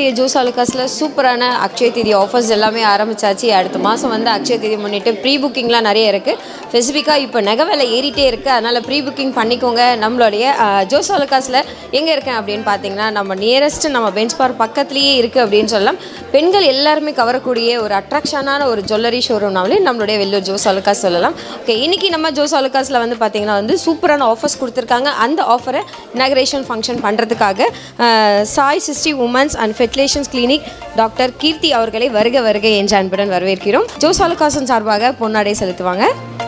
நம்மளுடைய ஜூஸ் அலுக்காஸில் சூப்பரான அக்ஷய தீதி ஆஃபர்ஸ் எல்லாமே ஆரம்பிச்சாச்சு அடுத்த மாதம் வந்து அக்ஷய தீதி முன்னிட்டு ப்ரீ புக்கிங்லாம் நிறைய இருக்குது ஸ்பெசிஃபிக்காக இப்போ நகை விலை ஏறிட்டே இருக்குது அதனால் ப்ரீ புக்கிங் பண்ணிக்கோங்க நம்மளுடைய அஹ், ஜோஸ் அலுக்காஸில் எங்கே இருக்கேன் அப்படின்னு பார்த்தீங்கன்னா நம்ம நியரஸ்ட் நம்ம பெஞ்ச் பார் பக்கத்துலேயே இருக்குது அப்படின்னு சொல்லலாம் பெண்கள் எல்லாருமே கவரக்கூடிய ஒரு அட்ராக்ஷனான ஒரு ஜுவல்லரி ஷோரூம்னாலே நம்மளுடைய வெள்ளூர் ஜோஸ் அலுக்காஸ் சொல்லலாம் ஓகே இன்றைக்கி நம்ம ஜோஸ் அலுக்காஸில் வந்து பார்த்தீங்கன்னா வந்து சூப்பரான ஆஃபர்ஸ் கொடுத்துருக்காங்க அந்த ஆஃபரை இனாகரேஷன் ஃபங்க்ஷன் பண்ணுறதுக்காக சாய் சிஸ்டி women's and fertilisations clinic doctor Keerthi அவர்களை வருக வருக என்ற அன்புடன் வரவேற்கிறோம் ஜோஸ் அலுக்காசன் சார்பாக பொன்னாடை செலுத்துவாங்க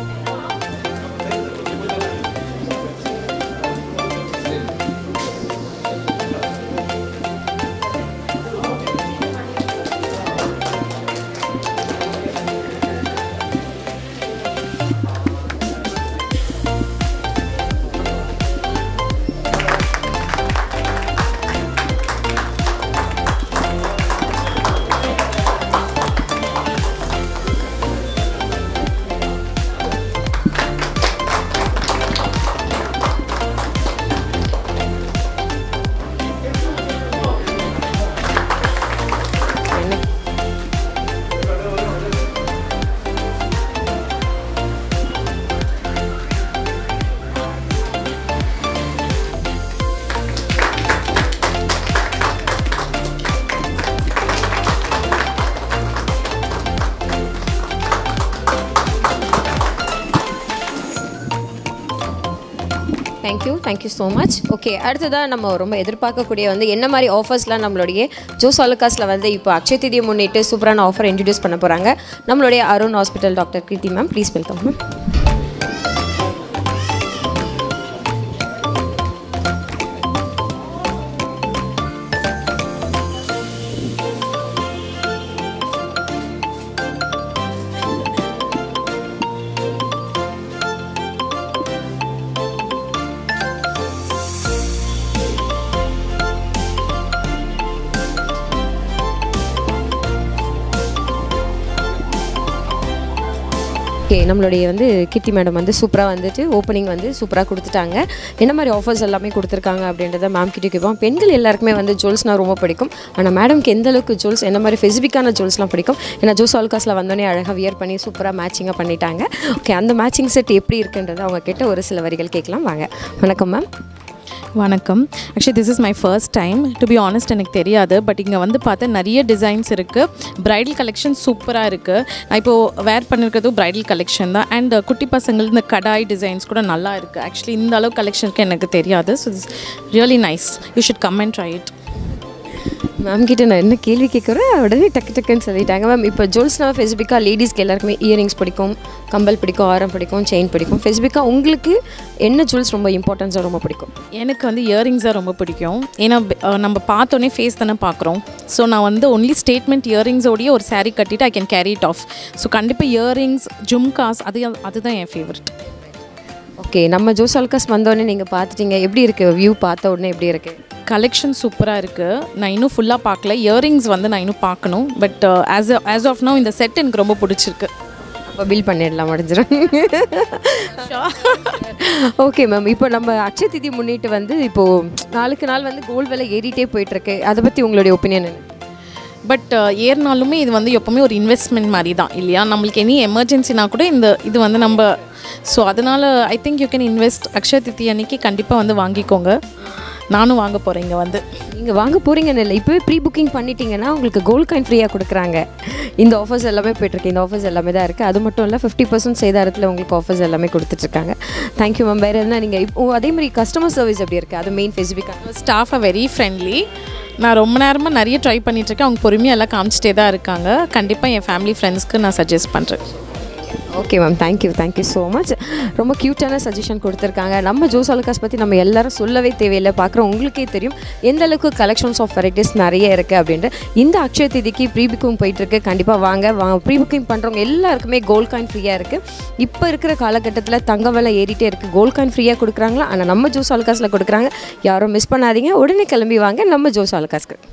thank you thank you so much okay அடுத்ததாக நம்ம ரொம்ப எதிர்பார்க்கக்கூடிய வந்து என்ன மாதிரி ஆஃபர்ஸ்லாம் நம்மளுடைய ஜோஸ் அலுக்காஸில் வந்து இப்போ அக்ஷய தீதியை முன்னிட்டு சூப்பரான ஆஃபர் இன்ட்ரடியூஸ் பண்ண போகிறாங்க நம்மளுடைய Arun hospital doctor Keerthi ma'am please welcome ma'am okay நம்மளுடைய வந்து கீர்த்தி மேடம் வந்து சூப்பராக வந்துட்டு ஓப்பனிங் வந்து சூப்பராக கொடுத்துட்டாங்க என்ன மாதிரி ஆஃபர்ஸ் எல்லாமே கொடுத்துருக்காங்க அப்படின்றத மேம் கிட்ட கேட்போம் பெண்கள் எல்லாருக்குமே வந்து ஜுவல்ஸ்னால் ரொம்ப பிடிக்கும் ஆனால் மேடம்க்கு எந்த அளவுக்கு ஜுவல்ஸ் என்ன மாதிரி ஸ்பெசிஃபிக்கான ஜுவல்ஸ்லாம் பிடிக்கும் ஏன்னா ஜூஸ் ஆல்காஸில் வந்தோடனே அழகாக வியர் பண்ணி சூப்பராக மேட்சிங்காக பண்ணிட்டாங்க ஓகே அந்த மேட்சிங் செட் எப்படி இருக்குன்றதை அவங்க கிட்ட ஒரு சில வரிகள் கேட்கலாம் வாங்க வணக்கம் மேம் வணக்கம் actually this is my first time to be honest எனக்கு தெரியாது பட் இங்கே வந்து பார்த்தா நிறைய டிசைன்ஸ் இருக்குது பிரைடல் கலெக்ஷன் சூப்பராக இருக்குது நான் இப்போது வேர் பண்ணிருக்கிறதும் பிரைடல் கலெக்ஷன் தான் அண்ட் குட்டி பசங்கள் இந்த கடாய் டிசைன்ஸ் கூட நல்லா இருக்குது ஆக்சுவலி இந்த அளவு கலெக்ஷனுக்கு எனக்கு தெரியாது so it's really nice you should come and try it ma'am கிட்ட நான் என்ன கேள்வி கேட்குறேன் உடனே டக்கு டக்குன்னு சொல்லிட்டாங்க மேம் இப்போ ஜுவல்ஸ்னால் ஸ்பெசிஃபிக்காக லேடிஸ்க்கு எல்லாருக்குமே இயரிங்ஸ் பிடிக்கும் கம்பல் பிடிக்கும் ஆரம் பிடிக்கும் செயின் பிடிக்கும் ஸ்பெசிஃபிக்காக உங்களுக்கு என்ன ஜுவல்ஸ் ரொம்ப இம்பார்ட்டன்ஸாக ரொம்ப பிடிக்கும் எனக்கு வந்து இயரிங்ஸ் தான் ரொம்ப பிடிக்கும் ஏன்னா அஹ், நம்ம பார்த்தோன்னே ஃபேஸ் தானே பார்க்குறோம் ஸோ நான் வந்து ஒன்லி ஸ்டேட்மெண்ட் இயரிங்ஸோடய ஒரு saree கட்டிட்டு I can carry it off so கண்டிப்பாக இயரிங்ஸ் ஜும்காஸ் அது அதுதான் என் ஃபேவரட் ஓகே நம்ம ஜோஸ் அல்காஸ் வந்தோடனே நீங்கள் பார்த்துட்டீங்க எப்படி இருக்குது வியூ பார்த்த உடனே எப்படி இருக்குது கலெக்ஷன் சூப்பராக இருக்குது நான் இன்னும் ஃபுல்லாக பார்க்கல இயரிங்ஸ் வந்து நான் இன்னும் பார்க்கணும் but as as of now இந்த செட் எனக்கு ரொம்ப பிடிச்சிருக்கு அப்போ பில் பண்ணிடலாம் முடிஞ்சிடும் ஓகே மேம் இப்போ நம்ம அக்ஷய திதி முன்னிட்டு வந்து இப்போது நாளுக்கு நாள் வந்து கோல்டு விலை ஏறிட்டே போயிட்டுருக்கு அதை பற்றி உங்களுடைய ஒப்பீனியன் என்ன பட் ஏறினாலுமே இது வந்து எப்போவுமே ஒரு இன்வெஸ்ட்மெண்ட் மாதிரி தான் இல்லையா நம்மளுக்கு எனி எமர்ஜென்சினா கூட இந்த இது வந்து நம்ம ஸோ அதனால் I think you can invest Akshaya Tithi அன்னைக்கு கண்டிப்பாக வந்து வாங்கிக்கோங்க நானும் வாங்க போகிறேன் இங்கே வந்து நீங்கள் வாங்க போகிறீங்கன்னு இல்லை இப்போவே ப்ரீ புக்கிங் பண்ணிட்டீங்கன்னா உங்களுக்கு கோல்ட் காயின் ஃப்ரீயாக கொடுக்குறாங்க இந்த ஆஃபர்ஸ் எல்லாமே போயிட்டுருக்கு இந்த ஆஃபர்ஸ் எல்லாமே தான் இருக்குது அது மட்டும் இல்லை ஃபிஃப்டி பர்சன்ட் சேதாரத்தில் உங்களுக்கு ஆஃபர்ஸ் எல்லாமே கொடுத்துட்ருக்காங்க தேங்க்யூ மேம் வேறு என்ன நீங்கள் இப்போ அதே மாதிரி கஸ்டமர் சர்வீஸ் எப்படி இருக்குது அது மெயின் ஸ்பெசிஃபிக்காக ஸ்டாஃப் ஆர் வெரி ஃப்ரெண்ட்லி நான் ரொம்ப நேரமாக நிறைய ட்ரை பண்ணிகிட்ருக்கேன் அவங்க பொறுமையாக எல்லாம் காமிச்சிட்டே தான் இருக்காங்க கண்டிப்பாக என் ஃபேமிலி ஃப்ரெண்ட்ஸ்க்கு நான் சஜஸ்ட் பண்ணுறேன் okay ma'am thank you thank you so much ரொம்ப க்யூட்டான சஜஷன் கொடுத்துருக்காங்க நம்ம ஜோஸ் அலுக்காஸ் பற்றி நம்ம எல்லாரும் சொல்லவே தேவையில்லை பார்க்குறோம் உங்களுக்கே தெரியும் எந்த அளவுக்கு கலெக்ஷன்ஸ் ஆஃப் வெரைட்டிஸ் நிறைய இருக்குது அப்படின்ட்டு இந்த அக்ஷய திதிக்கு ப்ரீ புக்கிங் போயிட்டுருக்கு கண்டிப்பாக வாங்க வாங்க ப்ரீ புக்கிங் பண்ணுறவங்க எல்லாருக்குமே கோல்ட் காயின் ஃப்ரீயாக இருக்குது இப்போ இருக்கிற காலகட்டத்தில் தங்க விலை ஏறிட்டே இருக்குது கோல்ட் காயின் ஃப்ரீயாக கொடுக்குறாங்களா ஆனால் நம்ம ஜோஸ் அலுக்காஸில் கொடுக்குறாங்க யாரும் மிஸ் பண்ணாதீங்க உடனே கிளம்பி வாங்க நம்ம ஜோஸ் அலுக்காஸ்க்கு